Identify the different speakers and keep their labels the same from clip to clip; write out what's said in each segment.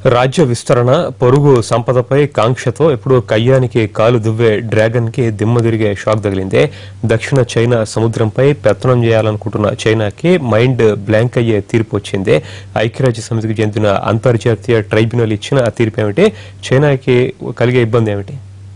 Speaker 1: రాజ్య విస్తరణ పొరుగు సంపదపై కాంక్షతో ఎప్పుడూ కయ్యానికి కాలు దువ్వే డ్రాగన్ కి దిమ్మ తిరిగే షాక్ తగిలిందే దక్షిణ చైనా సముద్రంపై పెత్తనం చేయాలనుకుంటున్న చైనాకి మైండ్ బ్లాంక్ అయ్యే తీర్పు వచ్చిందే ఐక్యరాజ్య సమితికి చెందిన అంతర్జాతీయ ట్రైబ్యునల్ ఇచ్చిన ఆ తీర్పు ఏమిటి చైనాకి కలిగే ఇబ్బంది ఏమిటి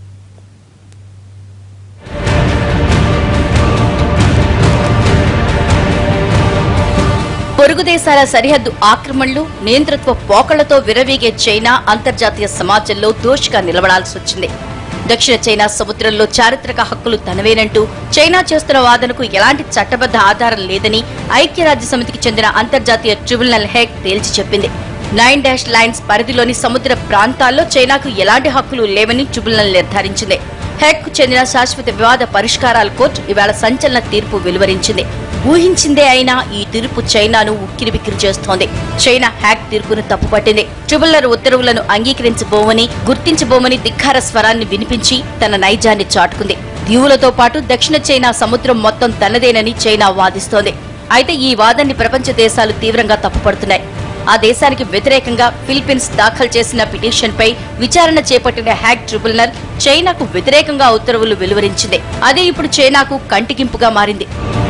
Speaker 2: పొరుగు దేశాల సరిహద్దు ఆక్రమణలు నియంతృత్వ పోకళ్లతో విరవీగే చైనా అంతర్జాతీయ సమాజంలో దోషిగా నిలబడాల్సి వచ్చింది దక్షిణ చైనా సముద్రంలో చారిత్రక హక్కులు తనవేనంటూ చైనా చేస్తున్న వాదనకు ఎలాంటి చట్టబద్ధ ఆధారం లేదని ఐక్యరాజ్య సమితికి చెందిన అంతర్జాతీయ ట్రిబ్యునల్ హేగ్ తేల్చి చెప్పింది నైన్ డాష్ లైన్స్ పరిధిలోని సముద్ర ప్రాంతాల్లో చైనాకు ఎలాంటి హక్కులు లేవని ట్రిబ్యునల్ నిర్ధారించింది హెక్ కు చెందిన శాశ్వత వివాద పరిష్కారాల కోర్టు ఇవాళ సంచలన తీర్పు వెలువరించింది ఊహించిందే అయినా ఈ తీర్పు చైనాను ఉక్కిరిబిక్కిరి చేస్తోంది చైనా హ్యాక్ తీర్పును తప్పుపట్టింది ట్రిబులర్ ఉత్తర్వులను అంగీకరించబోమని గుర్తించబోమని ధిక్కార స్వరాన్ని వినిపించి తన నైజాన్ని చాటుకుంది దీవులతో పాటు దక్షిణ చైనా సముద్రం మొత్తం తనదేనని చైనా వాదిస్తోంది అయితే ఈ వాదాన్ని ప్రపంచ దేశాలు తీవ్రంగా తప్పుపడుతున్నాయి ఆ దేశానికి వ్యతిరేకంగా ఫిలిప్పీన్స్ దాఖలు చేసిన పిటిషన్ పై విచారణ చేపట్టిన హ్యాక్ ట్రిబ్యునల్ చైనాకు వ్యతిరేకంగా ఉత్తర్వులు వెలువరించింది అదే ఇప్పుడు చైనాకు కంటికింపుగా మారింది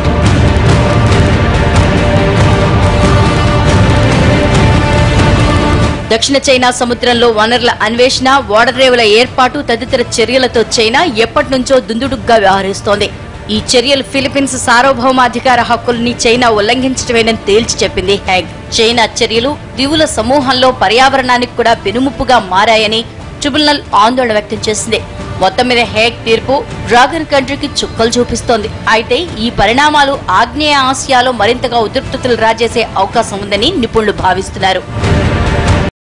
Speaker 2: దక్షిణ చైనా సముద్రంలో వనరుల అన్వేషణ ఓడరేవుల ఏర్పాటు తదితర చర్యలతో చైనా ఎప్పటి నుంచో దుందుడుగ్గా వ్యవహరిస్తోంది ఈ చర్యలు ఫిలిప్పీన్స్ సార్వభౌమాధికార హక్కుల్ని చైనా ఉల్లంఘించడమేనని తేల్చి చెప్పింది హ్యాగ్ చైనా చర్యలు దివుల సమూహంలో పర్యావరణానికి కూడా పెనుముప్పుగా మారాయని ట్రిబ్యునల్ ఆందోళన వ్యక్తం చేసింది మొత్తం మీద హేగ్ తీర్పు డ్రాగన్ కంట్రీకి చుక్కలు చూపిస్తోంది అయితే ఈ పరిణామాలు ఆగ్నేయ ఆసియాలో మరింతగా ఉద్రిక్తతలు రాజేసే అవకాశం ఉందని నిపుణులు భావిస్తున్నారు